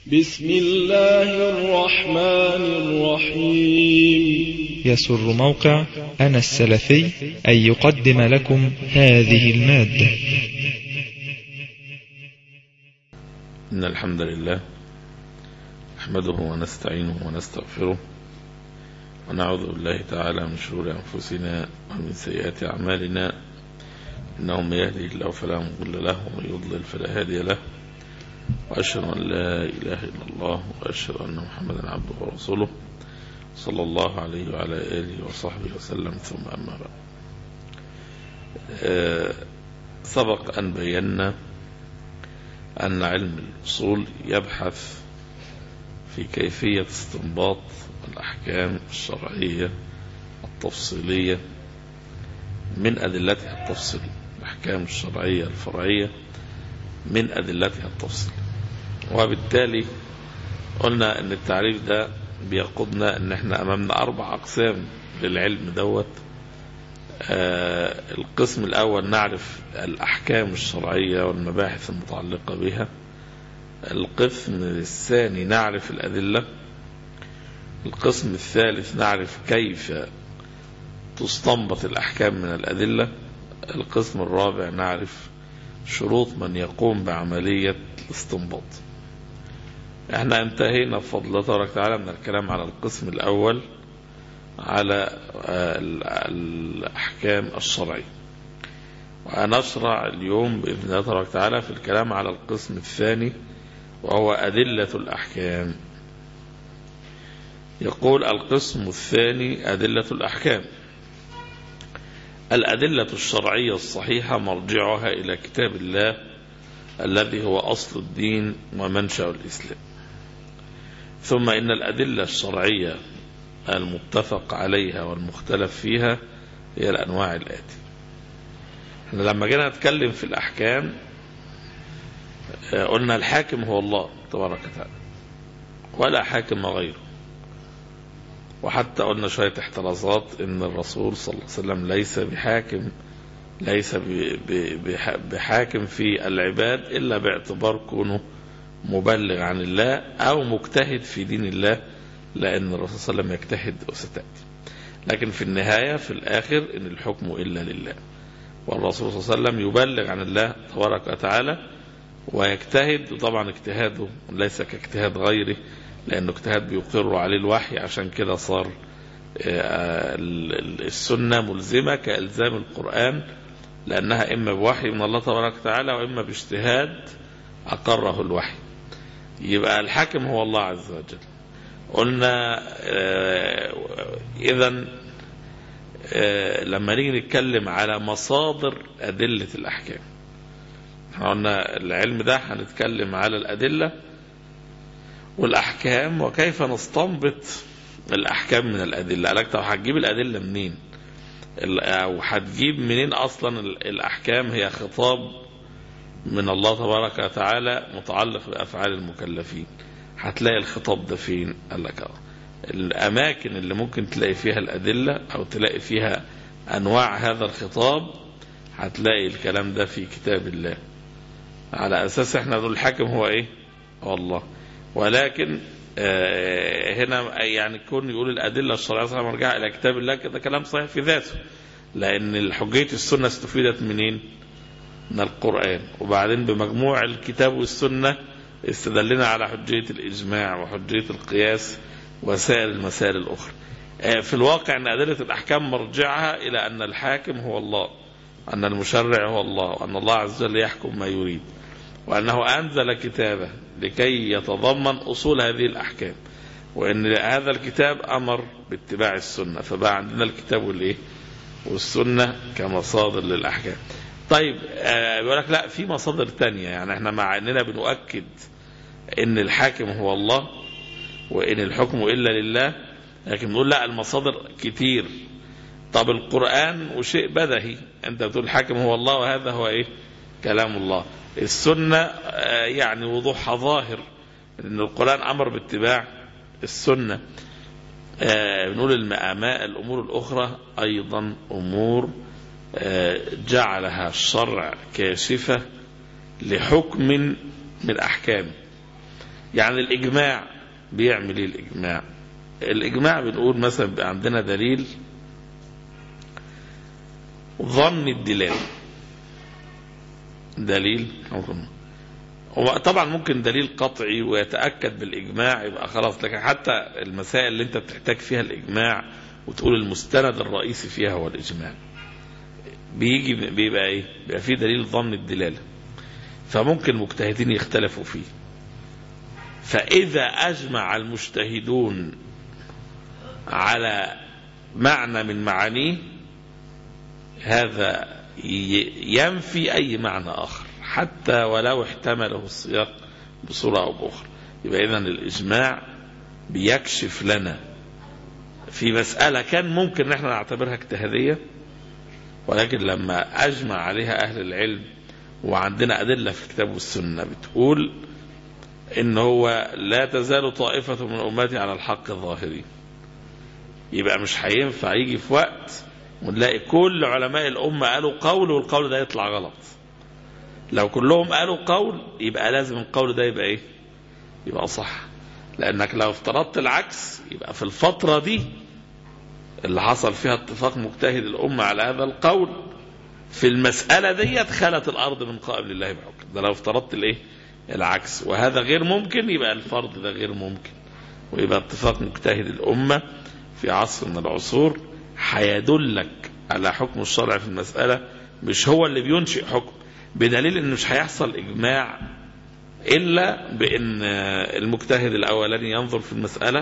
بسم الله الرحمن الرحيم يسر موقع أنا السلفي أن يقدم لكم هذه المادة إن الحمد لله نحمده ونستعينه ونستغفره ونعوذ بالله تعالى من شرور أنفسنا ومن سيئات أعمالنا إنه من يهده الله فلا مضل له ومن يضلل فلا هادي له وأشهد أن لا إله إلا الله وأشهد أن محمدا عبده ورسوله صلى الله عليه وعلى آله وصحبه وسلم ثم أما بعد آه سبق أن بينا أن علم الأصول يبحث في كيفية استنباط الأحكام الشرعية التفصيلية من أدلتها التفصيلية الأحكام الشرعية الفرعية من أدلتها التفصيلية وبالتالي قلنا أن التعريف ده بيقودنا أن احنا أمامنا أربع أقسام للعلم دوت آه القسم الأول نعرف الأحكام الشرعية والمباحث المتعلقة بها القسم الثاني نعرف الأدلة القسم الثالث نعرف كيف تستنبط الأحكام من الأدلة القسم الرابع نعرف شروط من يقوم بعملية الاستنباط احنا انتهينا بفضل الله تبارك وتعالى من الكلام على القسم الأول على الأحكام الشرعية وهنشرع اليوم بإذن الله تبارك وتعالى في الكلام على القسم الثاني وهو أدلة الأحكام يقول القسم الثاني أدلة الأحكام الأدلة الشرعية الصحيحة مرجعها إلى كتاب الله الذي هو أصل الدين ومنشأ الإسلام ثم إن الأدلة الشرعية المتفق عليها والمختلف فيها هي الأنواع الآتي احنا لما جينا نتكلم في الأحكام قلنا الحاكم هو الله تبارك وتعالى ولا حاكم غيره وحتى قلنا شوية احترازات ان الرسول صلى الله عليه وسلم ليس بحاكم ليس بحاكم في العباد الا باعتبار كونه مبلغ عن الله او مجتهد في دين الله لان الرسول صلى الله عليه وسلم يجتهد وستاتي لكن في النهاية في الاخر ان الحكم الا لله والرسول صلى الله عليه وسلم يبلغ عن الله تبارك وتعالى ويجتهد وطبعا اجتهاده ليس كاجتهاد غيره لأنه اجتهاد بيقر عليه الوحي عشان كده صار السنة ملزمة كإلزام القرآن لأنها إما بوحي من الله تبارك وتعالى وإما باجتهاد أقره الوحي يبقى الحاكم هو الله عز وجل قلنا إذا لما نيجي نتكلم على مصادر أدلة الأحكام احنا قلنا العلم ده هنتكلم على الأدلة والأحكام وكيف نستنبط الأحكام من الأدلة قالك طب هتجيب الأدلة منين أو هتجيب منين أصلا الأحكام هي خطاب من الله تبارك وتعالى متعلق بأفعال المكلفين هتلاقي الخطاب ده فين قال لك اه الأماكن اللي ممكن تلاقي فيها الأدلة أو تلاقي فيها أنواع هذا الخطاب هتلاقي الكلام ده في كتاب الله على أساس احنا نقول الحاكم هو ايه هو الله ولكن هنا يعني كون يقول الأدلة الشرعية صحيحة مرجع إلى كتاب الله كده كلام صحيح في ذاته لأن حجية السنة استفيدت منين من القرآن وبعدين بمجموع الكتاب والسنة استدلنا على حجية الإجماع وحجية القياس وسائر المسائل الأخرى في الواقع أن أدلة الأحكام مرجعها إلى أن الحاكم هو الله أن المشرع هو الله وأن الله عز وجل يحكم ما يريد وأنه أنزل كتابه لكي يتضمن أصول هذه الأحكام وأن هذا الكتاب أمر باتباع السنة فبقى عندنا الكتاب والإيه والسنة كمصادر للأحكام طيب آه بيقول لك لا في مصادر تانية يعني احنا مع اننا بنؤكد ان الحاكم هو الله وان الحكم الا لله لكن بنقول لا المصادر كتير طب القرآن وشيء بدهي انت بتقول الحاكم هو الله وهذا هو ايه كلام الله السنة يعني وضوحها ظاهر ان القرآن امر باتباع السنة بنقول الامور الاخرى ايضا امور جعلها الشرع كاشفة لحكم من أحكامه يعني الإجماع بيعمل إيه الإجماع الإجماع بنقول مثلا بيبقى عندنا دليل ظن الدلالة دليل هو طبعا ممكن دليل قطعي ويتأكد بالإجماع يبقى خلاص لكن حتى المسائل اللي انت بتحتاج فيها الإجماع وتقول المستند الرئيسي فيها هو الإجماع بيجي بيبقى ايه بيبقى فيه دليل ظن الدلالة فممكن المجتهدين يختلفوا فيه فإذا أجمع المجتهدون على معنى من معانيه هذا ينفي أي معنى آخر حتى ولو احتمله السياق بصورة أو بأخرى يبقى إذا الإجماع بيكشف لنا في مسألة كان ممكن نحن نعتبرها اجتهادية ولكن لما أجمع عليها أهل العلم وعندنا أدلة في الكتاب والسنة بتقول إن هو لا تزال طائفة من أمتي على الحق الظاهرين يبقى مش هينفع يجي في وقت ونلاقي كل علماء الأمة قالوا قول والقول ده يطلع غلط لو كلهم قالوا قول يبقى لازم القول ده يبقى ايه يبقى صح لانك لو افترضت العكس يبقى في الفترة دي اللي حصل فيها اتفاق مجتهد الأمة على هذا القول في المسألة دي خلت الأرض من قائم لله بحكم ده لو افترضت الايه العكس وهذا غير ممكن يبقى الفرض ده غير ممكن ويبقى اتفاق مجتهد الأمة في عصر من العصور هيدلك على حكم الشرع في المسألة مش هو اللي بينشئ حكم بدليل انه مش هيحصل اجماع الا بان المجتهد الاولاني ينظر في المسألة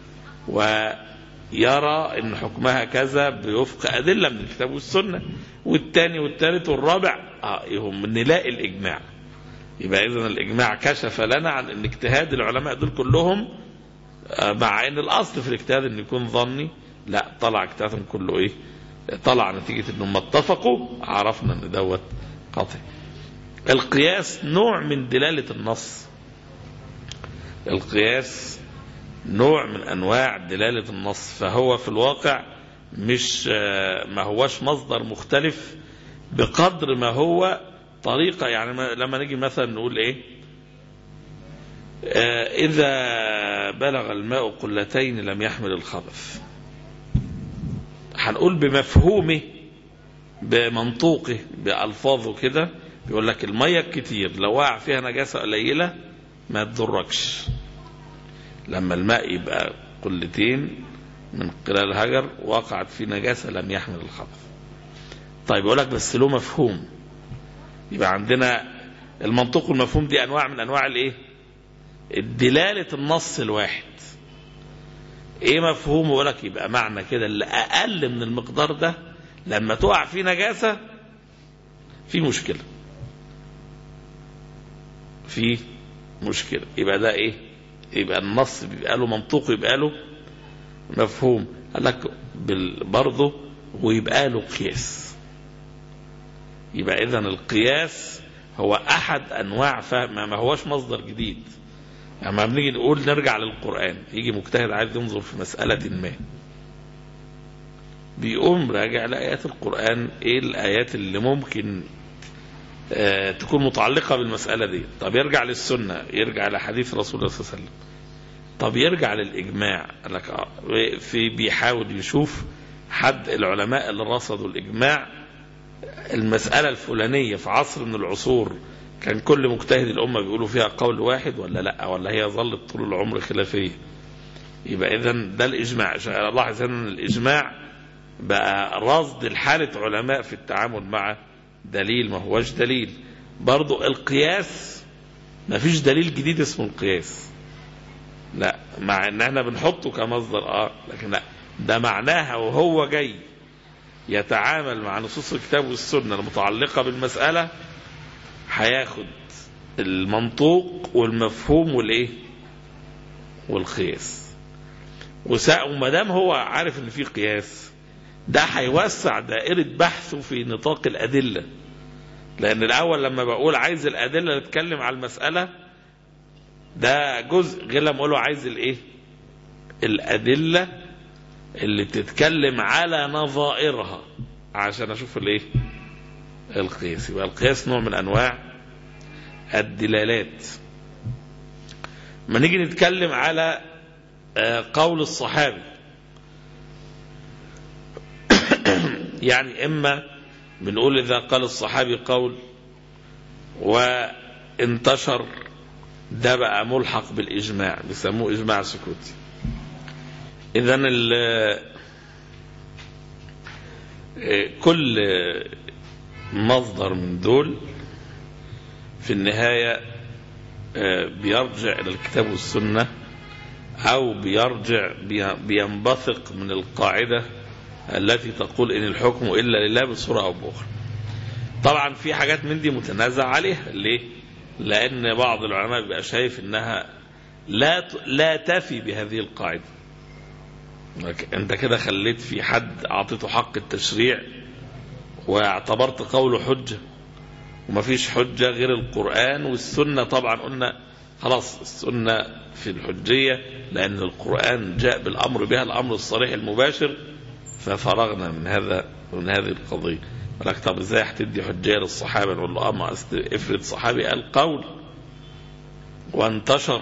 ويرى ان حكمها كذا بوفق ادلة من الكتاب والسنة والثاني والثالث والرابع اه يهم نلاقي الاجماع يبقى اذا الاجماع كشف لنا عن ان اجتهاد العلماء دول كلهم مع ان الاصل في الاجتهاد ان يكون ظني لا طلع اجتهادهم كله ايه طلع نتيجة انهم اتفقوا عرفنا ان دوت قطعي القياس نوع من دلالة النص القياس نوع من انواع دلالة النص فهو في الواقع مش ما هوش مصدر مختلف بقدر ما هو طريقة يعني لما نيجي مثلا نقول ايه إذا بلغ الماء قلتين لم يحمل الخبث هنقول بمفهومه بمنطوقه بألفاظه كده بيقول لك المية الكتير لو وقع فيها نجاسة قليلة ما تضركش لما الماء يبقى قلتين من قلال هجر وقعت فيه نجاسة لم يحمل الخبث طيب يقول لك بس له مفهوم يبقى عندنا المنطوق والمفهوم دي أنواع من أنواع الإيه دلالة النص الواحد ايه مفهومه يقول لك يبقى معنى كده اللي اقل من المقدار ده لما تقع فيه نجاسة في مشكلة في مشكلة يبقى ده ايه يبقى النص بيبقى له منطوق يبقى له مفهوم قال لك برضه ويبقى له قياس يبقى اذا القياس هو احد انواع فهم ما هوش مصدر جديد لما يعني بنيجي نقول نرجع للقرآن يجي مجتهد عايز ينظر في مسألة ما بيقوم راجع لآيات القرآن ايه الآيات اللي ممكن آه تكون متعلقة بالمسألة دي طب يرجع للسنة يرجع لحديث رسول الله صلى الله عليه وسلم طب يرجع للإجماع لك آه في بيحاول يشوف حد العلماء اللي رصدوا الإجماع المسألة الفلانية في عصر من العصور كان كل مجتهد الأمة بيقولوا فيها قول واحد ولا لا ولا هي ظلت طول العمر خلافية يبقى إذا ده الإجماع لاحظ أن الإجماع بقى رصد لحالة علماء في التعامل مع دليل ما هوش دليل برضو القياس ما فيش دليل جديد اسمه القياس لا مع ان احنا بنحطه كمصدر اه لكن لا ده معناها وهو جاي يتعامل مع نصوص الكتاب والسنة المتعلقة بالمسألة هياخد المنطوق والمفهوم والايه والقياس وما دام هو عارف ان في قياس ده هيوسع دائرة بحثه في نطاق الأدلة لأن الأول لما بقول عايز الأدلة اللي تتكلم على المسألة ده جزء غير لما أقوله عايز الإيه الأدلة اللي بتتكلم على نظائرها عشان أشوف الإيه القياس يبقى القياس نوع من أنواع الدلالات ما نيجي نتكلم على آه، قول الصحابي يعني إما بنقول إذا قال الصحابي قول وانتشر ده بقى ملحق بالإجماع بيسموه إجماع سكوتي إذا كل مصدر من دول في النهاية آه، بيرجع إلى الكتاب والسنة أو بيرجع بي- بينبثق من القاعدة التي تقول إن الحكم إلا لله بصورة أو بأخرى طبعا في حاجات من دي متنازع عليها ليه؟ لأن بعض العلماء بيبقى شايف إنها لا ت- لا تفي بهذه القاعدة انت كده خليت في حد اعطيته حق التشريع واعتبرت قوله حجة ومفيش حجة غير القرآن والسنة طبعا قلنا خلاص السنة في الحجية لأن القرآن جاء بالأمر بها الأمر الصريح المباشر ففرغنا من هذا من هذه القضية لك طب ازاي هتدي حجية للصحابة نقول له اما افرض صحابي قال قول وانتشر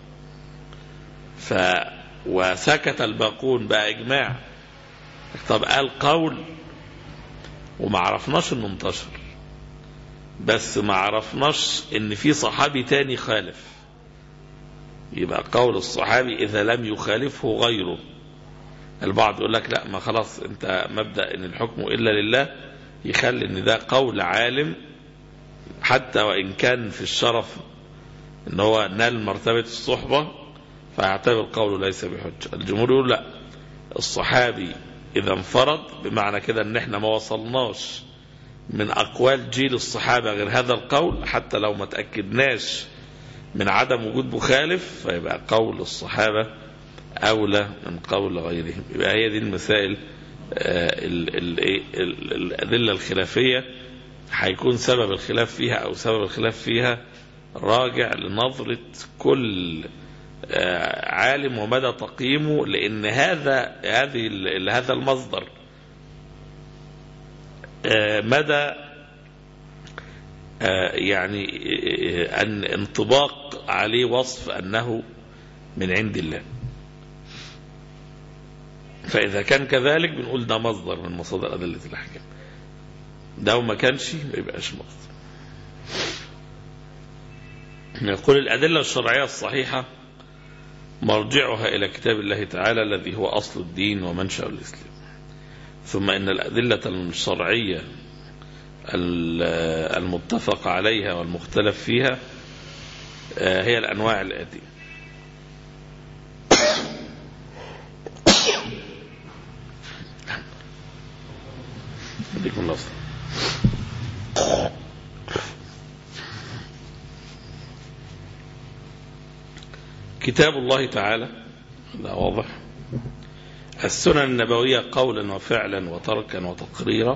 ف وسكت الباقون بقى اجماع طب قال قول وما عرفناش انه انتشر بس ما عرفناش ان في صحابي تاني خالف يبقى قول الصحابي اذا لم يخالفه غيره البعض يقول لك لا ما خلاص انت مبدا ان الحكم الا لله يخلي ان ده قول عالم حتى وان كان في الشرف ان هو نال مرتبه الصحبه فيعتبر قوله ليس بحجه الجمهور يقول لا الصحابي اذا انفرد بمعنى كده ان احنا ما وصلناش من اقوال جيل الصحابه غير هذا القول حتى لو ما تاكدناش من عدم وجود مخالف فيبقى قول الصحابه اولى من قول غيرهم يبقى هي دي المسائل آه، ال- ال- إيه، ال- الادله الخلافيه هيكون سبب الخلاف فيها او سبب الخلاف فيها راجع لنظره كل آه، عالم ومدى تقييمه لان هذا هذه ال- هذا المصدر آه، مدى آه، يعني آه، ان انطباق عليه وصف انه من عند الله فإذا كان كذلك بنقول ده مصدر من مصادر أدلة الأحكام ده وما كانش ما يبقاش مصدر يقول الأدلة الشرعية الصحيحة مرجعها إلى كتاب الله تعالى الذي هو أصل الدين ومنشأ الإسلام ثم إن الأدلة الشرعية ال- المتفق عليها والمختلف فيها آه، هي الأنواع الآتية يديكم الأصل كتاب الله تعالى هذا واضح السنن النبوية قولا وفعلا وتركا وتقريرا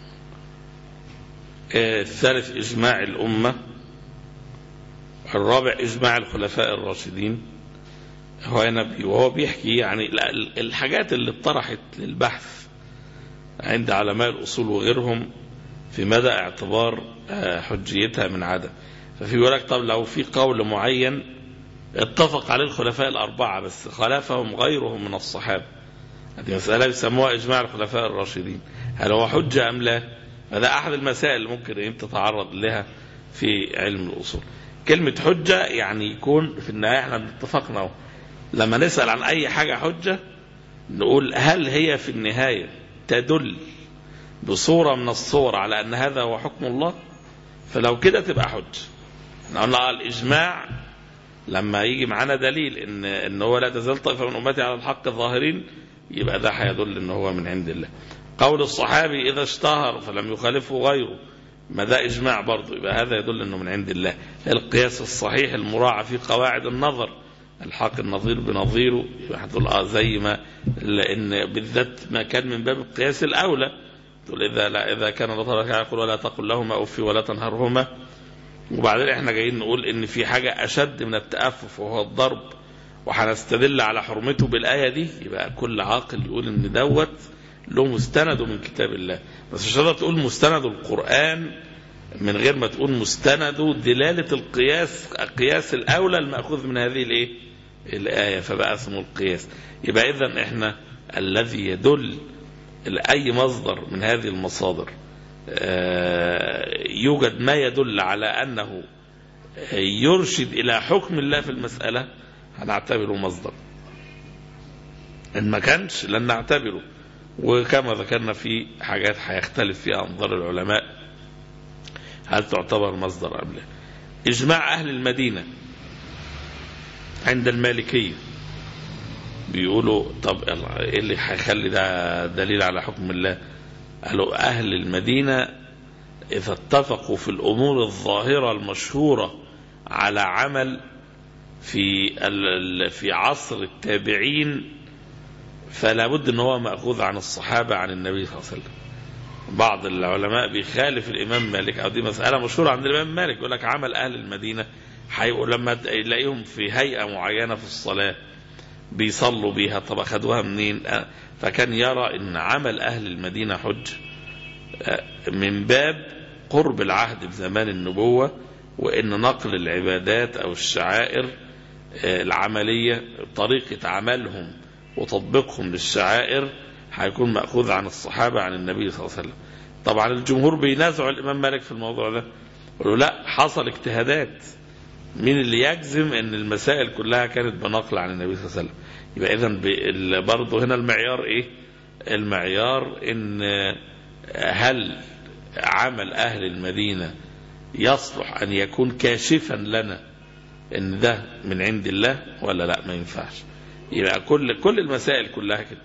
آه، الثالث إجماع الأمة الرابع إجماع الخلفاء الراشدين هو هنا وهو بيحكي يعني ال- الحاجات اللي اتطرحت للبحث عند علماء الأصول وغيرهم في مدى اعتبار آه، حجيتها من عدم ففي يقول لك طب لو في قول معين اتفق عليه الخلفاء الأربعة بس خالفهم غيرهم من الصحابة هذه مسألة يسموها إجماع الخلفاء الراشدين هل هو حجة أم لا هذا أحد المسائل اللي ممكن أن تتعرض لها في علم الأصول كلمة حجة يعني يكون في النهاية احنا اتفقنا اهو. لما نسأل عن أي حاجة حجة نقول هل هي في النهاية تدل بصورة من الصور على أن هذا هو حكم الله فلو كده تبقى حجة قلنا الإجماع لما يجي معانا دليل ان ان هو لا تزال طائفه من امتي على الحق الظاهرين يبقى ده هيدل ان هو من عند الله. قول الصحابي اذا اشتهر فلم يخالفه غيره ما ده اجماع برضه يبقى هذا يدل انه من عند الله. القياس الصحيح المراعى في قواعد النظر الحق النظير بنظيره يبقى هتقول اه زي ما لان بالذات ما كان من باب القياس الاولى تقول اذا لا اذا كان الله تبارك وتعالى يقول ولا تقل لهما اف ولا تنهرهما وبعدين احنا جايين نقول ان في حاجة اشد من التأفف وهو الضرب وهنستدل على حرمته بالآية دي يبقى كل عاقل يقول ان دوت له مستند من كتاب الله بس مش هتقدر تقول مستند القرآن من غير ما تقول مستنده دلالة القياس قياس الأولى المأخوذ من هذه الإيه؟ الآية فبقى اسمه القياس يبقى إذا إحنا الذي يدل أي مصدر من هذه المصادر يوجد ما يدل على أنه يرشد إلى حكم الله في المسألة هنعتبره مصدر إن ما كانش لن نعتبره وكما ذكرنا في حاجات هيختلف فيها أنظار العلماء هل تعتبر مصدر أم لا إجماع أهل المدينة عند المالكية بيقولوا طب ايه اللي هيخلي ده دليل على حكم الله قالوا أهل المدينة إذا اتفقوا في الأمور الظاهرة المشهورة على عمل في في عصر التابعين فلا بد ان هو ماخوذ عن الصحابه عن النبي صلى الله عليه وسلم. بعض العلماء بيخالف الامام مالك او دي مساله مشهوره عند الامام مالك يقول لك عمل اهل المدينه حيقول لما يلاقيهم في هيئه معينه في الصلاه بيصلوا بيها طب اخذوها منين؟ فكان يرى ان عمل اهل المدينه حج من باب قرب العهد بزمان النبوه وان نقل العبادات او الشعائر العمليه طريقه عملهم وتطبيقهم للشعائر هيكون مأخوذ عن الصحابة عن النبي صلى الله عليه وسلم طبعا الجمهور بينازعوا الإمام مالك في الموضوع ده يقولوا لا حصل اجتهادات مين اللي يجزم ان المسائل كلها كانت بنقل عن النبي صلى الله عليه وسلم يبقى اذا برضه هنا المعيار ايه المعيار ان هل عمل اهل المدينه يصلح ان يكون كاشفا لنا ان ده من عند الله ولا لا ما ينفعش يبقى كل كل المسائل كلها كده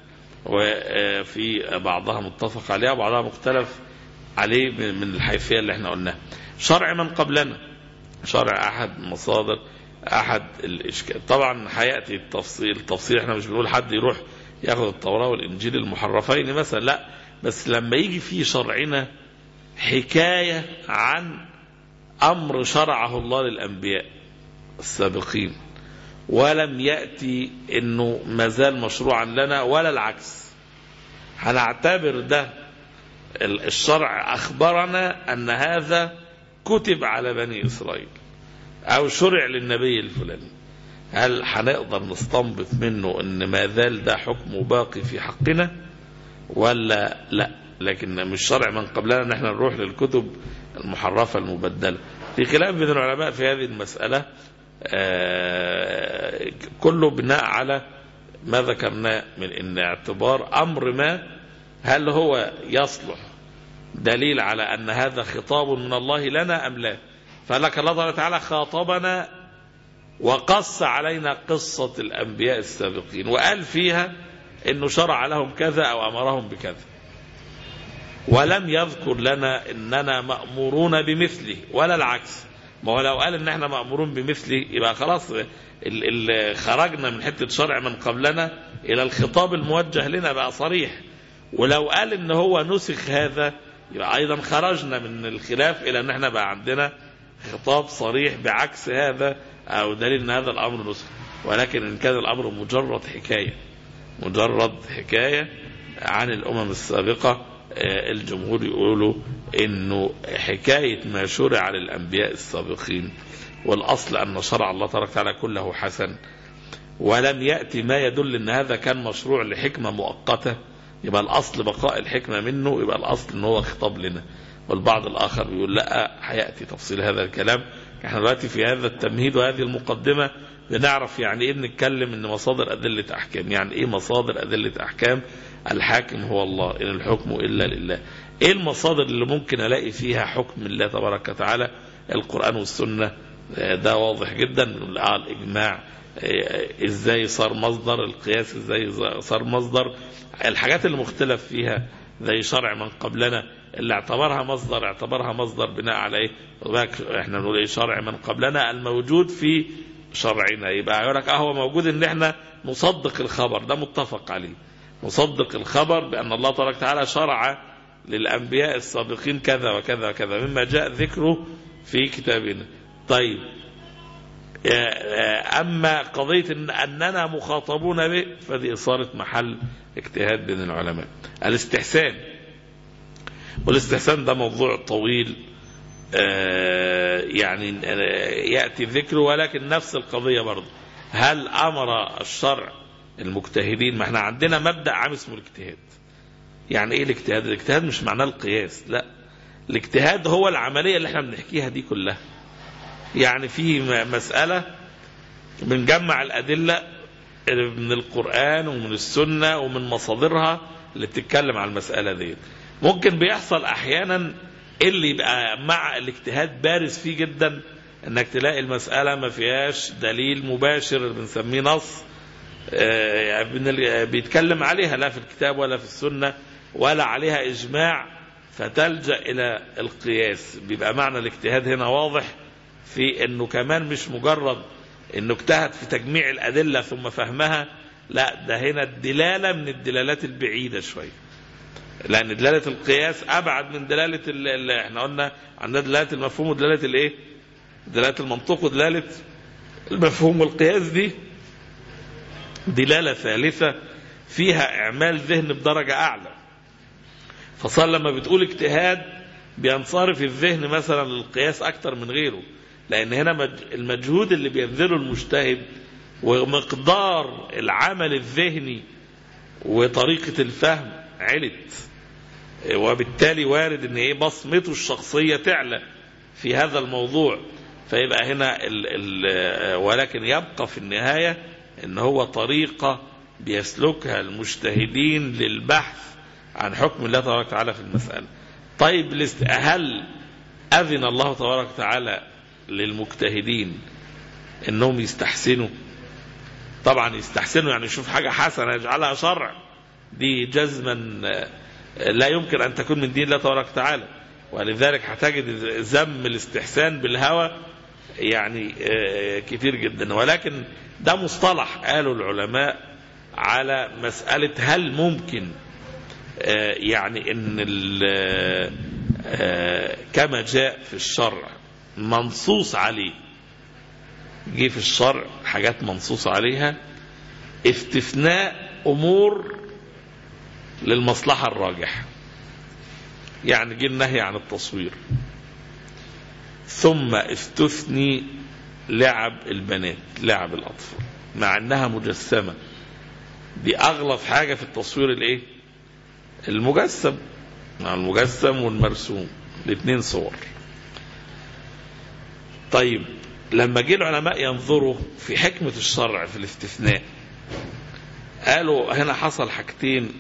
وفي بعضها متفق عليها وبعضها مختلف عليه من الحيثيه اللي احنا قلناها شرع من قبلنا شرع احد مصادر احد الاشكال طبعا هياتي التفصيل التفصيل احنا مش بنقول حد يروح ياخذ التوراه والانجيل المحرفين مثلا لا بس لما يجي في شرعنا حكايه عن امر شرعه الله للانبياء السابقين ولم يأتي انه ما زال مشروعا لنا ولا العكس هنعتبر ده الشرع اخبرنا ان هذا كتب على بني اسرائيل او شرع للنبي الفلاني هل هنقدر نستنبط منه ان ما زال ده حكمه باقي في حقنا ولا لا لكن مش شرع من قبلنا ان احنا نروح للكتب المحرفه المبدله في خلاف بين العلماء في هذه المساله آه كله بناء على ما ذكرناه من ان اعتبار امر ما هل هو يصلح دليل على ان هذا خطاب من الله لنا ام لا فلك الله تعالى خاطبنا وقص علينا قصة الأنبياء السابقين وقال فيها أنه شرع لهم كذا أو أمرهم بكذا ولم يذكر لنا أننا مأمورون بمثله ولا العكس ما هو لو قال ان احنا مامورون بمثله يبقى خلاص ال ال خرجنا من حته شرع من قبلنا الى الخطاب الموجه لنا بقى صريح ولو قال ان هو نسخ هذا يبقى ايضا خرجنا من الخلاف الى ان احنا بقى عندنا خطاب صريح بعكس هذا او دليل ان هذا الامر نسخ ولكن ان كان الامر مجرد حكايه مجرد حكايه عن الامم السابقه الجمهور يقولوا انه حكايه ما شرع للانبياء السابقين والاصل ان شرع الله تبارك وتعالى كله حسن ولم ياتي ما يدل ان هذا كان مشروع لحكمه مؤقته يبقى الاصل بقاء الحكمه منه يبقى الاصل ان هو خطاب لنا والبعض الاخر بيقول لا هياتي تفصيل هذا الكلام احنا دلوقتي في هذا التمهيد وهذه المقدمه بنعرف يعني ايه بنتكلم ان مصادر ادله احكام يعني ايه مصادر ادله احكام الحاكم هو الله ان الحكم الا لله ايه المصادر اللي ممكن الاقي فيها حكم الله تبارك وتعالى القران والسنه ده واضح جدا الاجماع ازاي صار مصدر القياس ازاي صار مصدر الحاجات اللي مختلف فيها زي شرع من قبلنا اللي اعتبرها مصدر اعتبرها مصدر بناء على ايه احنا بنقول ايه شرع من قبلنا الموجود في شرعنا يبقى يقول لك اه هو موجود ان احنا نصدق الخبر ده متفق عليه نصدق الخبر بان الله تبارك وتعالى شرع للانبياء السابقين كذا وكذا وكذا مما جاء ذكره في كتابنا طيب اما قضيه إن اننا مخاطبون به فدي صارت محل اجتهاد بين العلماء الاستحسان والاستحسان ده موضوع طويل آه، يعني آه، يأتي ذكره ولكن نفس القضية برضه هل أمر الشرع المجتهدين ما احنا عندنا مبدأ عام اسمه الاجتهاد يعني ايه الاجتهاد الاجتهاد مش معناه القياس لا الاجتهاد هو العملية اللي احنا بنحكيها دي كلها يعني في م- مسألة بنجمع الأدلة من القرآن ومن السنة ومن مصادرها اللي بتتكلم عن المسألة دي ممكن بيحصل أحيانا اللي يبقى مع الاجتهاد بارز فيه جدا انك تلاقي المسألة ما فيهاش دليل مباشر بنسميه نص آه، من ال- بيتكلم عليها لا في الكتاب ولا في السنة ولا عليها إجماع فتلجأ إلى القياس بيبقى معنى الاجتهاد هنا واضح في أنه كمان مش مجرد أنه اجتهد في تجميع الأدلة ثم فهمها لا ده هنا الدلالة من الدلالات البعيدة شوية لأن دلالة القياس أبعد من دلالة ال- ال- احنا قلنا عندنا دلالة المفهوم ودلالة الإيه؟ دلالة المنطق ودلالة المفهوم والقياس دي دلالة ثالثة فيها إعمال ذهن بدرجة أعلى فصار لما بتقول اجتهاد بينصرف الذهن مثلا للقياس أكتر من غيره لأن هنا مج- المجهود اللي بيبذله المجتهد ومقدار العمل الذهني وطريقة الفهم علت وبالتالي وارد ان ايه بصمته الشخصية تعلى في هذا الموضوع فيبقى هنا ال ال ولكن يبقى في النهاية ان هو طريقة بيسلكها المجتهدين للبحث عن حكم الله تبارك وتعالى في المسألة طيب الاست- هل أذن الله تبارك وتعالى للمجتهدين انهم يستحسنوا طبعا يستحسنوا يعني يشوف حاجة حسنة يجعلها شرع دي جزما آه، لا يمكن أن تكون من دين الله تبارك وتعالى ولذلك هتجد ذم الاستحسان بالهوى يعني آه، كتير جدا ولكن ده مصطلح قالوا العلماء على مسألة هل ممكن آه، يعني ان ال- آه، كما جاء في الشرع منصوص عليه جه في الشرع حاجات منصوص عليها استثناء امور للمصلحه الراجحه يعني جه النهي عن التصوير ثم استثني لعب البنات لعب الاطفال مع انها مجسمه دي اغلظ حاجه في التصوير الايه المجسم مع المجسم والمرسوم الاثنين صور طيب لما جه العلماء ينظروا في حكمة الشرع في الاستثناء قالوا هنا حصل حاجتين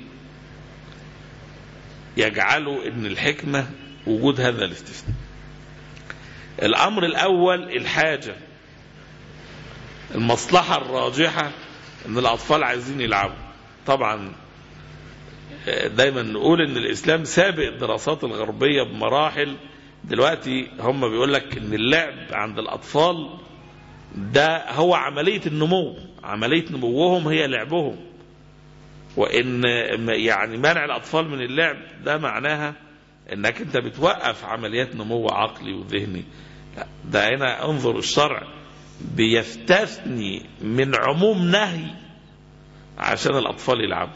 يجعلوا ان الحكمة وجود هذا الاستثناء الامر الاول الحاجة المصلحة الراجحة ان الاطفال عايزين يلعبوا طبعا آه، دايما نقول ان الاسلام سابق الدراسات الغربية بمراحل دلوقتي هم بيقول لك ان اللعب عند الاطفال ده هو عملية النمو عملية نموهم هي لعبهم وان يعني منع الاطفال من اللعب ده معناها انك انت بتوقف عمليات نمو عقلي وذهني لا ده هنا انظر الشرع بيستثني من عموم نهي عشان الاطفال يلعبوا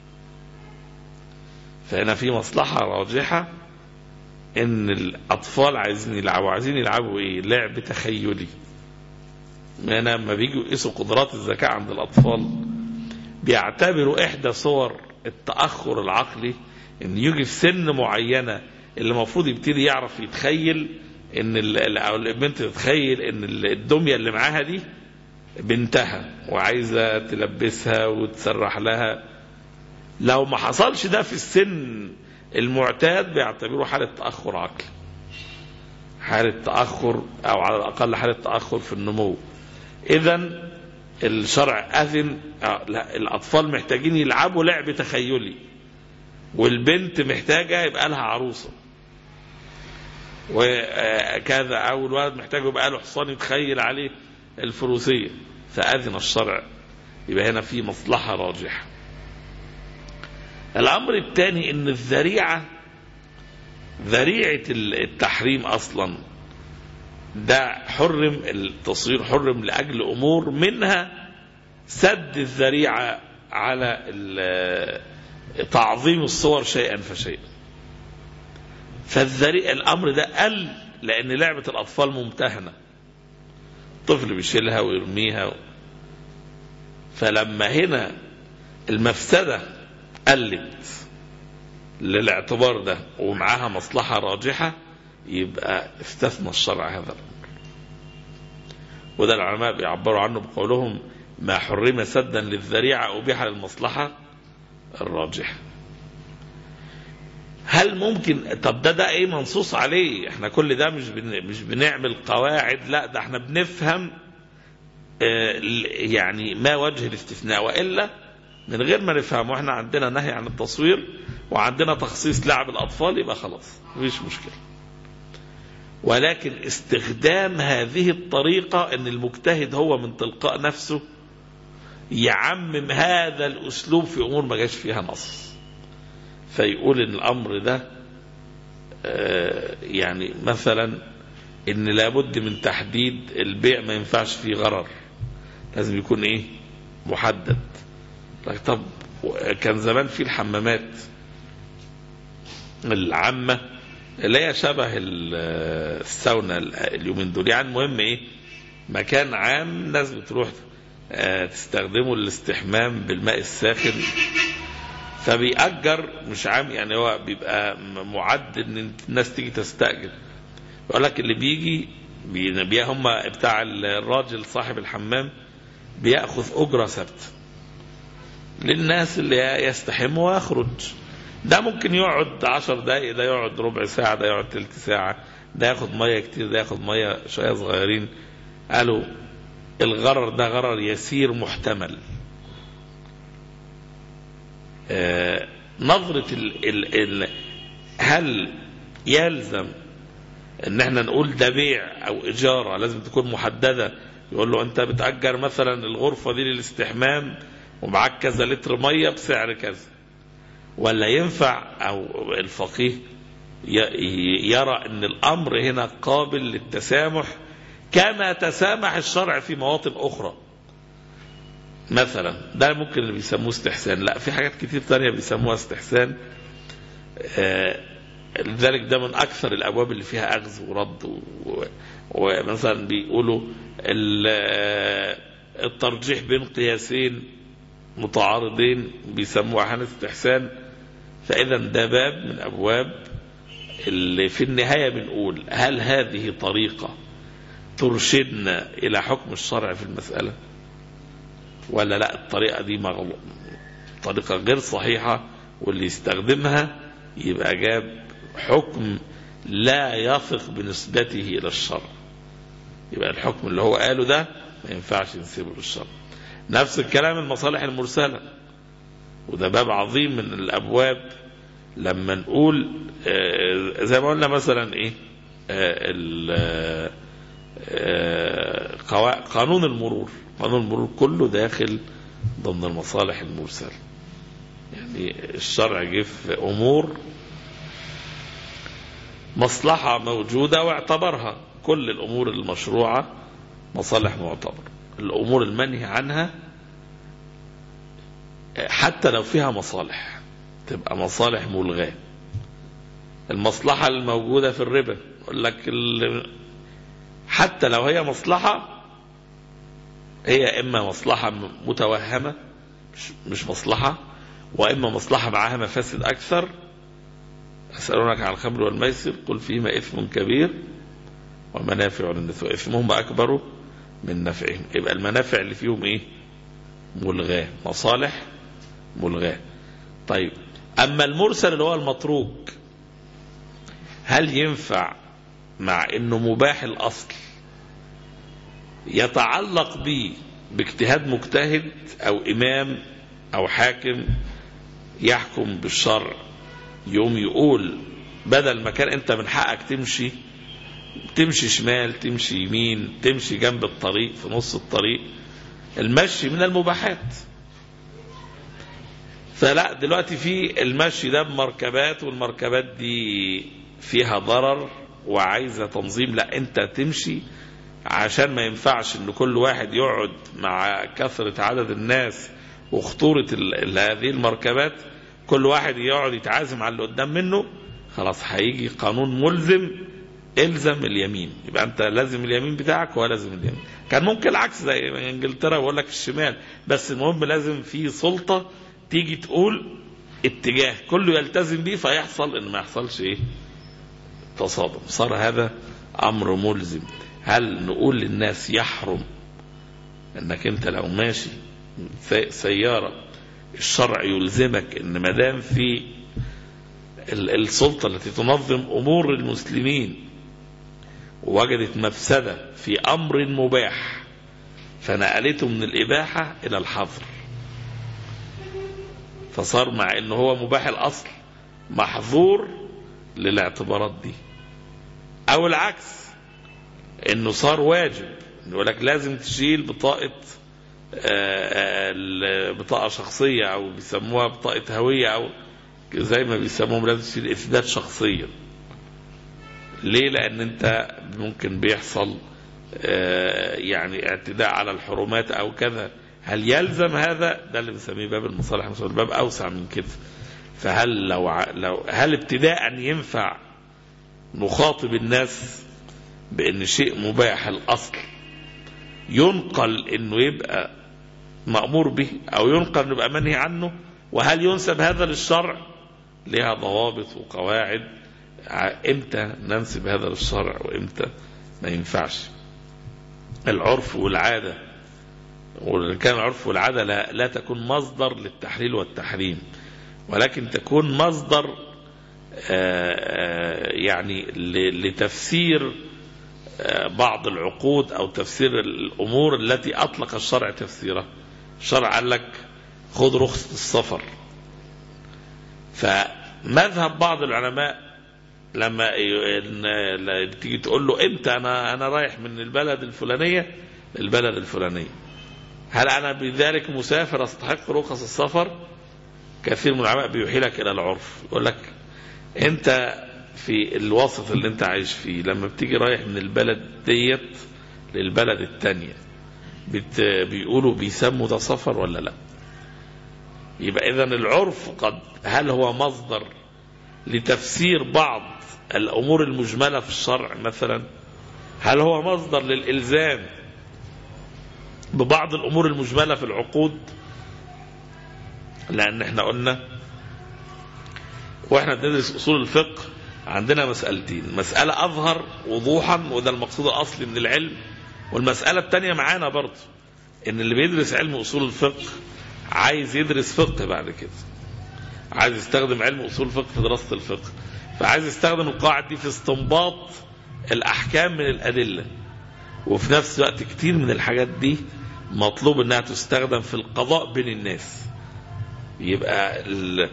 فهنا في مصلحة راجحة ان الاطفال عايزين يلعبوا عايزين يلعبوا ايه لعب تخيلي هنا لما بيجوا يقيسوا قدرات الذكاء عند الاطفال بيعتبروا احدى صور التاخر العقلي ان يجي في سن معينه اللي المفروض يبتدي يعرف يتخيل ان ال- او البنت تتخيل ان ال- الدميه اللي معاها دي بنتها وعايزه تلبسها وتسرح لها لو ما حصلش ده في السن المعتاد بيعتبروه حالة تأخر عقلي حالة تأخر أو على الأقل حالة تأخر في النمو إذا الشرع أذن آه، لا الأطفال محتاجين يلعبوا لعب تخيلي والبنت محتاجة يبقى لها عروسة وكذا أو الولد محتاج يبقى له حصان يتخيل عليه الفروسية فأذن الشرع يبقى هنا في مصلحة راجحة الأمر الثاني أن الذريعة ذريعة التحريم أصلا ده حرم التصوير حرم لأجل أمور منها سد الذريعة على ال- تعظيم الصور شيئا فشيئا فالذريعة الأمر ده قل لأن لعبة الأطفال ممتهنة طفل بيشيلها ويرميها و... فلما هنا المفسدة قلت للاعتبار ده ومعاها مصلحة راجحة يبقى استثنى الشرع هذا الأمر وده العلماء بيعبروا عنه بقولهم ما حرم سدا للذريعة أبيح للمصلحة الراجحة هل ممكن طب ده ده ايه منصوص عليه احنا كل ده مش بن مش بنعمل قواعد لا ده احنا بنفهم اه يعني ما وجه الاستثناء والا من غير ما نفهمه احنا عندنا نهي عن التصوير وعندنا تخصيص لعب الاطفال يبقى خلاص مفيش مشكله ولكن استخدام هذه الطريقه ان المجتهد هو من تلقاء نفسه يعمم هذا الاسلوب في امور ما جاش فيها نص فيقول ان الامر ده يعني مثلا ان لابد من تحديد البيع ما ينفعش فيه غرر لازم يكون ايه محدد طب كان زمان في الحمامات العامة اللي هي شبه الساونا اليومين دول يعني المهم ايه مكان عام الناس بتروح تستخدمه للاستحمام بالماء الساخن فبيأجر مش عام يعني هو بيبقى معد ان الناس تيجي تستأجر يقول لك اللي بيجي بي هم بتاع الراجل صاحب الحمام بياخذ اجره ثابته للناس اللي يستحم ويخرج ده ممكن يقعد عشر دقايق ده يقعد ربع ساعة ده يقعد تلت ساعة ده ياخد مية كتير ده ياخد مية شوية صغيرين قالوا الغرر ده غرر يسير محتمل آه نظرة ال ال ال هل يلزم ان احنا نقول ده بيع او اجارة لازم تكون محددة يقول له انت بتأجر مثلا الغرفة دي للاستحمام ومعاك كذا لتر مية بسعر كذا ولا ينفع او الفقيه يرى ان الامر هنا قابل للتسامح كما تسامح الشرع في مواطن اخرى مثلا ده ممكن اللي بيسموه استحسان لا في حاجات كتير تانية بيسموها استحسان آه لذلك ده من اكثر الابواب اللي فيها اخذ ورد ومثلا بيقولوا الترجيح بين قياسين متعارضين بيسموها احيانا استحسان فاذا ده باب من ابواب اللي في النهايه بنقول هل هذه طريقه ترشدنا الى حكم الشرع في المساله ولا لا الطريقه دي مغلوط طريقه غير صحيحه واللي يستخدمها يبقى جاب حكم لا يثق بنسبته الى الشرع يبقى الحكم اللي هو قاله ده ما ينفعش نسيبه للشرع نفس الكلام المصالح المرسلة وده باب عظيم من الأبواب لما نقول زي ما قلنا مثلا إيه قانون المرور قانون المرور كله داخل ضمن المصالح المرسلة يعني الشرع جه في أمور مصلحة موجودة واعتبرها كل الأمور المشروعة مصالح معتبرة الأمور المنهي عنها حتى لو فيها مصالح تبقى مصالح ملغاة المصلحة الموجودة في الربا يقول لك حتى لو هي مصلحة هي إما مصلحة متوهمة مش, مش مصلحة وإما مصلحة معها مفاسد أكثر يسألونك عن الخمر والميسر قل فيهما إثم كبير ومنافع للناس وإثمهما أكبر من نفعهم يبقى المنافع اللي فيهم ايه ملغاة مصالح ملغاة طيب اما المرسل اللي هو المتروك هل ينفع مع انه مباح الاصل يتعلق به باجتهاد مجتهد او امام او حاكم يحكم بالشرع يوم يقول بدل ما كان انت من حقك تمشي تمشي شمال تمشي يمين تمشي جنب الطريق في نص الطريق المشي من المباحات فلا دلوقتي في المشي ده بمركبات والمركبات دي فيها ضرر وعايزة تنظيم لا انت تمشي عشان ما ينفعش ان كل واحد يقعد مع كثرة عدد الناس وخطورة هذه المركبات كل واحد يقعد يتعازم على اللي قدام منه خلاص هيجي قانون ملزم الزم اليمين يبقى انت لازم اليمين بتاعك وهو لازم اليمين كان ممكن العكس زي انجلترا بقول لك الشمال بس المهم لازم في سلطه تيجي تقول اتجاه كله يلتزم بيه فيحصل ان ما يحصلش ايه تصادم صار هذا امر ملزم هل نقول للناس يحرم انك انت لو ماشي سياره الشرع يلزمك ان ما دام في السلطه التي تنظم امور المسلمين وجدت مفسده في امر مباح فنقلته من الاباحه الى الحظر فصار مع انه هو مباح الاصل محظور للاعتبارات دي او العكس انه صار واجب يقول لك لازم تشيل بطاقه بطاقه شخصيه او بيسموها بطاقه هويه او زي ما بيسموهم لازم تشيل اثبات شخصيه ليه لان انت ممكن بيحصل يعني اعتداء على الحرمات او كذا هل يلزم هذا ده اللي بنسميه باب المصالح الباب اوسع من كده فهل لو لو هل ابتداء ينفع نخاطب الناس بان شيء مباح الاصل ينقل انه يبقى مامور به او ينقل انه يبقى منهي عنه وهل ينسب هذا للشرع لها ضوابط وقواعد امتى ننسب هذا للشرع وامتى ما ينفعش العرف والعاده وإن كان العرف والعادة لا, لا تكون مصدر للتحليل والتحريم ولكن تكون مصدر يعني لتفسير بعض العقود أو تفسير الأمور التي أطلق الشرع تفسيرها الشرع قال لك خذ رخصة السفر فمذهب بعض العلماء لما تيجي تقول له امتى انا انا رايح من البلد الفلانيه للبلد الفلانيه هل أنا بذلك مسافر أستحق رخص السفر كثير من العلماء بيحيلك إلى العرف يقول لك أنت في الوسط اللي أنت عايش فيه لما بتيجي رايح من البلد ديت للبلد التانية بت بيقولوا بيسموا ده سفر ولا لا يبقى إذا العرف قد هل هو مصدر لتفسير بعض الأمور المجملة في الشرع مثلا هل هو مصدر للإلزام ببعض الامور المجمله في العقود لان احنا قلنا واحنا بندرس اصول الفقه عندنا مسألتين مسألة أظهر وضوحا وده المقصود الأصلي من العلم والمسألة الثانية معانا برضه إن اللي بيدرس علم أصول الفقه عايز يدرس فقه بعد كده عايز يستخدم علم أصول الفقه في دراسة الفقه فعايز يستخدم القواعد دي في استنباط الأحكام من الأدلة وفي نفس الوقت كتير من الحاجات دي مطلوب انها تستخدم في القضاء بين الناس يبقى ال...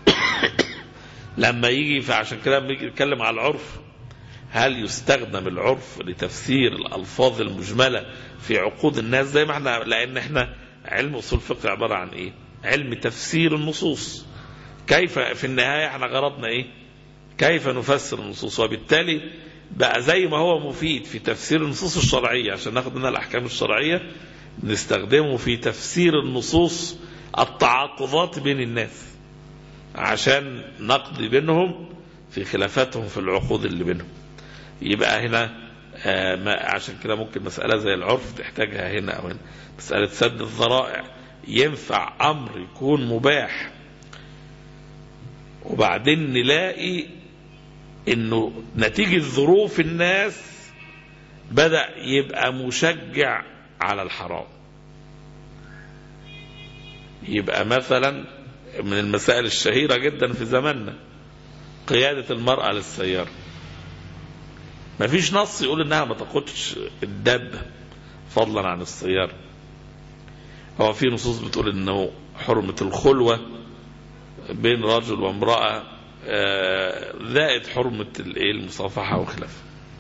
لما يجي فعشان كده لما يجي يتكلم على العرف هل يستخدم العرف لتفسير الالفاظ المجمله في عقود الناس زي ما احنا لان احنا علم اصول الفقه عباره عن ايه؟ علم تفسير النصوص كيف في النهايه احنا غرضنا ايه؟ كيف نفسر النصوص وبالتالي بقى زي ما هو مفيد في تفسير النصوص الشرعيه عشان ناخد منها الاحكام الشرعيه نستخدمه في تفسير النصوص التعاقضات بين الناس عشان نقضي بينهم في خلافاتهم في العقود اللي بينهم يبقى هنا آه ما عشان كده ممكن مسألة زي العرف تحتاجها هنا أو هنا مسألة سد الذرائع ينفع أمر يكون مباح وبعدين نلاقي انه نتيجة ظروف الناس بدأ يبقى مشجع على الحرام يبقى مثلا من المسائل الشهيرة جدا في زماننا قيادة المرأة للسيارة ما فيش نص يقول انها ما تاخدش الدابة فضلا عن السيارة هو في نصوص بتقول انه حرمة الخلوة بين رجل وامرأة زائد حرمة الايه المصافحة وخلافه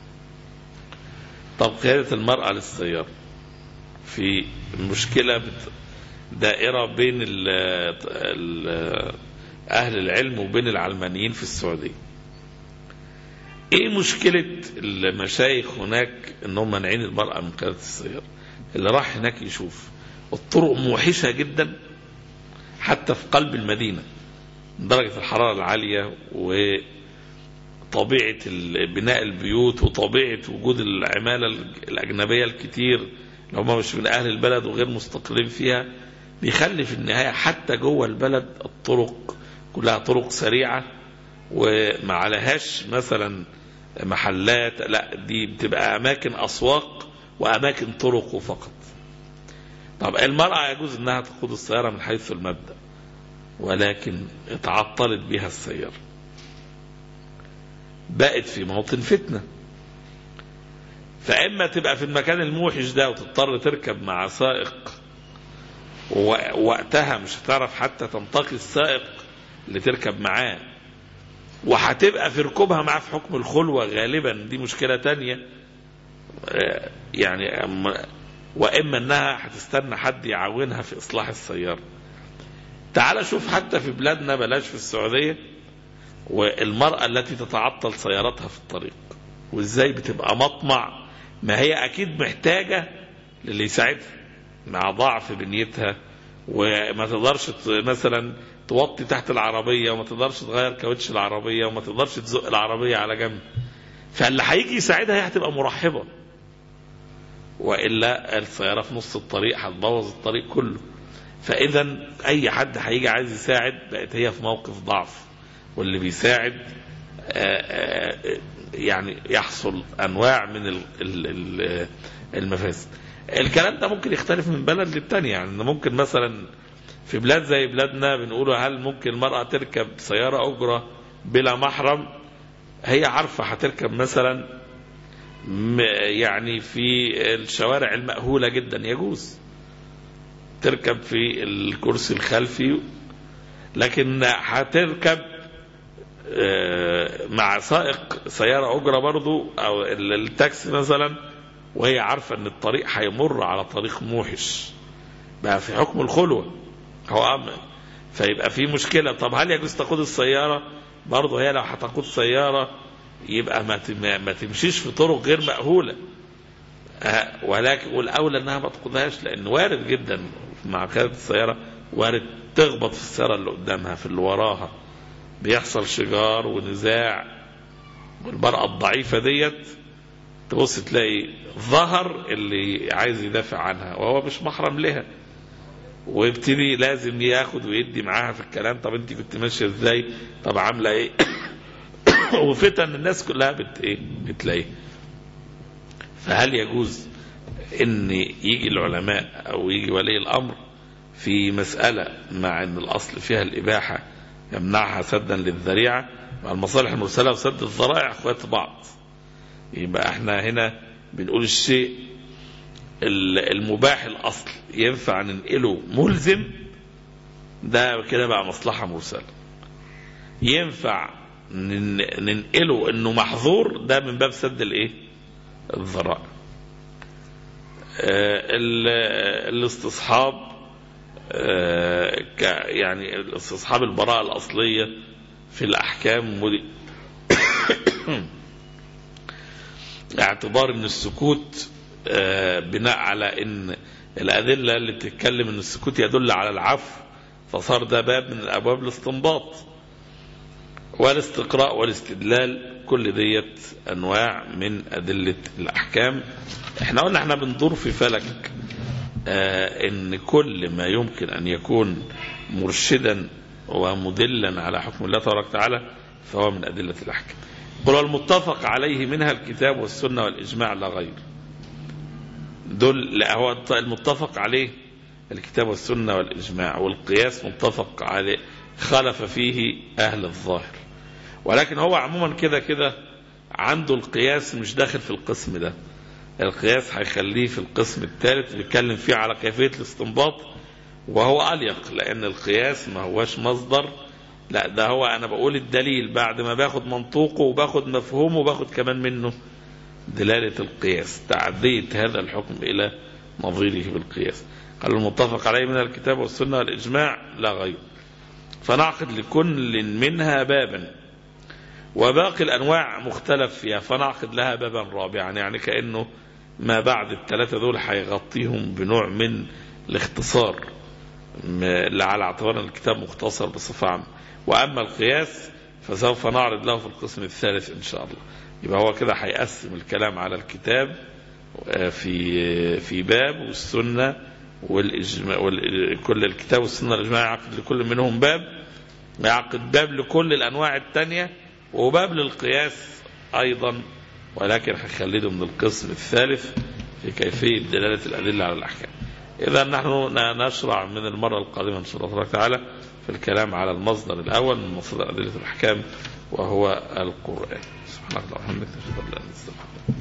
طب قيادة المرأة للسيارة في مشكلة دائرة بين ال ال أهل العلم وبين العلمانيين في السعودية ايه مشكلة المشايخ هناك انهم مانعين المرأة من قيادة السيارة اللي راح هناك يشوف الطرق موحشة جدا حتى في قلب المدينة درجة الحرارة العالية طبيعة ال- بناء البيوت وطبيعة وجود العمالة الأجنبية الكتير اللي هم مش من أهل البلد وغير مستقرين فيها بيخلي في النهاية حتى جوه البلد الطرق كلها طرق سريعة وما عليهاش مثلا محلات لا دي بتبقى أماكن أسواق وأماكن طرق فقط طب المرأة يجوز أنها تقود السيارة من حيث المبدأ ولكن اتعطلت بها السيارة بقت في موطن فتنة فإما تبقى في المكان الموحش ده وتضطر تركب مع سائق ووقتها مش هتعرف حتى تنتقي السائق اللي تركب معاه وهتبقى في ركوبها معاه في حكم الخلوة غالبا دي مشكلة تانية آه، يعني أما- وإما أنها هتستنى حد يعاونها في إصلاح السيارة تعال شوف حتى في بلادنا بلاش في السعودية والمرأة التي تتعطل سيارتها في الطريق وازاي بتبقى مطمع ما هي اكيد محتاجة للي يساعدها مع ضعف بنيتها وما تقدرش ت- مثلا توطي تحت العربية وما تقدرش تغير كاوتش العربية وما تقدرش تزق العربية على جنب فاللي هيجي يساعدها هي هتبقى مرحبة وإلا السيارة في نص الطريق هتبوظ الطريق كله فإذا أي حد هيجي عايز يساعد بقت هي في موقف ضعف واللي بيساعد آه، آه، يعني يحصل انواع من ال- ال- ال- المفاسد الكلام ده ممكن يختلف من بلد للتانية يعني إن ممكن مثلا في بلاد زي بلادنا بنقول هل ممكن المرأة تركب سيارة أجرة بلا محرم هي عارفة هتركب مثلا م- يعني في الشوارع المأهولة جدا يجوز تركب في الكرسي الخلفي لكن هتركب آه، مع سائق سيارة أجرة برضو أو ال- التاكسي مثلا وهي عارفة أن الطريق هيمر على طريق موحش بقى في حكم الخلوة هو أم فيبقى في مشكلة طب هل يجوز تقود السيارة برضه هي لو هتقود سيارة يبقى ما تم- ما تمشيش في طرق غير مأهولة آه، ولكن والأولى أنها ما تقودهاش لأن وارد جدا مع قيادة السيارة وارد تخبط في السيارة اللي قدامها في اللي وراها بيحصل شجار ونزاع والمرأة الضعيفة ديت تبص تلاقي ظهر اللي عايز يدافع عنها وهو مش محرم لها ويبتدي لازم ياخد ويدي معاها في الكلام طب انت كنت ماشيه ازاي طب عامله ايه وفتن الناس كلها بت ايه بتلاقيه فهل يجوز ان يجي العلماء او يجي ولي الامر في مسألة مع ان الاصل فيها الاباحة يمنعها سدا للذريعة مع المصالح المرسلة وسد الذرائع اخوات بعض يبقى احنا هنا بنقول الشيء ال- المباح الاصل ينفع ننقله ملزم ده كده بقى مصلحة مرسلة ينفع نن- ننقله انه محظور ده من باب سد الايه الذرائع آه، ال- الاستصحاب آه، ك- يعني استصحاب البراءة الأصلية في الأحكام ودي اعتبار ان السكوت آه، بناء على ان الأدلة اللي بتتكلم ان السكوت يدل على العفو فصار ده باب من الأبواب الاستنباط والاستقراء والاستدلال كل ديت أنواع من أدلة الأحكام احنا قلنا احنا بندور في فلك آه ان كل ما يمكن ان يكون مرشدا ومدلا على حكم الله تبارك وتعالى فهو من ادله الاحكام. قل المتفق عليه منها الكتاب والسنه والاجماع لا غير. دول لا هو المتفق عليه الكتاب والسنه والاجماع والقياس متفق عليه خلف فيه اهل الظاهر. ولكن هو عموما كده كده عنده القياس مش داخل في القسم ده. القياس هيخليه في القسم الثالث بيتكلم فيه على كيفية الاستنباط وهو أليق لأن القياس ما هوش مصدر لا ده هو أنا بقول الدليل بعد ما باخد منطوقه وباخد مفهومه وباخد كمان منه دلالة القياس تعدية هذا الحكم إلى نظيره بالقياس قال المتفق عليه من الكتاب والسنة والإجماع لا غير فنعقد لكل منها بابا وباقي الأنواع مختلف فيها فنعقد لها بابا رابعا يعني كأنه ما بعد الثلاثة دول هيغطيهم بنوع من الاختصار م- اللي على اعتبار ان الكتاب مختصر بصفة عامة وأما القياس فسوف نعرض له في القسم الثالث إن شاء الله يبقى هو كده هيقسم الكلام على الكتاب في في باب والسنة والإجماع كل الكتاب والسنة والإجماع يعقد لكل منهم باب يعقد باب لكل الأنواع الثانية وباب للقياس أيضا ولكن هخلده من القسم الثالث في كيفية دلالة الأدلة على الأحكام إذا نحن نشرع من المرة القادمة إن شاء الله تبارك وتعالى في الكلام على المصدر الأول من مصادر أدلة الأحكام وهو القرآن سبحانك اللهم وبحمدك نشهد أن لا إله إلا أنت